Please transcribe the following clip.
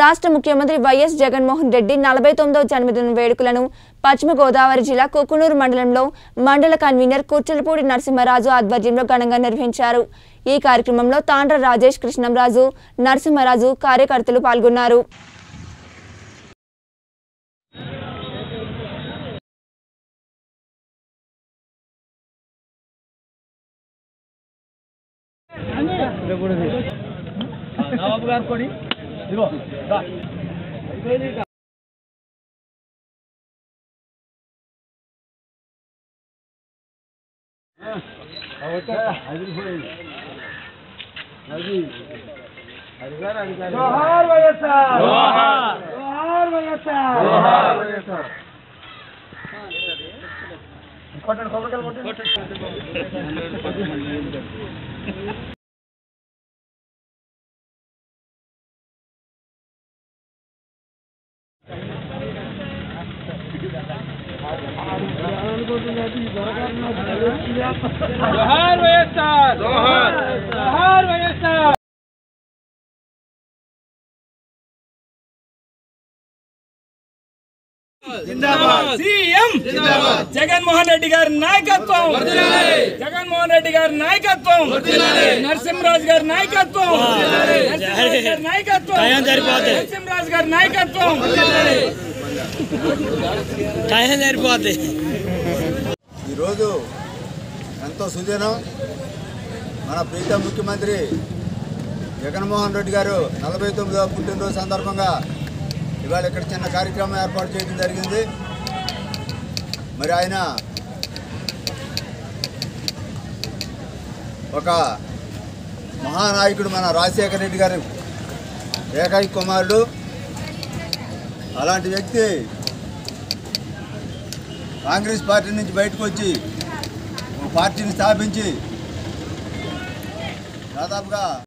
రాష్ట్ర ముఖ్యమంత్రి వైఎస్ జగన్మోహన్ రెడ్డి నలభై తొమ్మిదవ జన్మదిన వేడుకలను పశ్చిమ గోదావరి జిల్లా కుకునూరు మండలంలో మండల కన్వీనర్ కుర్చలపూడి నరసింహరాజు ఆధ్వర్యంలో ఘనంగా నిర్వహించారు ఈ కార్యక్రమంలో తాండ్ర రాజేష్ కృష్ణంరాజు నరసింహరాజు కార్యకర్తలు పాల్గొన్నారు నవాబు గారు కొడి ఇదిగో రా. జోహార్ వైఎస్ఆర్ జోహార్ వైఎస్ఆర్ జోహార్ వైఎస్ఆర్ కొట్టండి కొబ్బరికాయలు కొట్టండి జోహార్ వైఎస్ఆర్ జోహార్ జోహార్ వైఎస్ఆర్ సీఎం జగన్మోహన్ రెడ్డి గారి నాయకత్వం జగన్మోహన్ రెడ్డి గారి నాయకత్వం నరసింహరాజు గారి నాయకత్వం నరసింహరాజు గారి నాయకత్వం నరసింహరాజు గారి నాయకత్వం టైం సరిపోద్ది ఈరోజు ఎంతో సుదినం మన ప్రీతం ముఖ్యమంత్రి జగన్మోహన్ రెడ్డి గారు నలభై తొమ్మిదవ పుట్టినరోజు సందర్భంగా ఇవాళ ఇక్కడ చిన్న కార్యక్రమం ఏర్పాటు చేయడం జరిగింది మరి ఆయన ఒక మహానాయకుడు మన రాజశేఖర రెడ్డి గారు ఏకైక కుమారుడు అలాంటి వ్యక్తి కాంగ్రెస్ పార్టీ నుంచి బయటకు వచ్చి ఒక పార్టీని స్థాపించి దాదాపుగా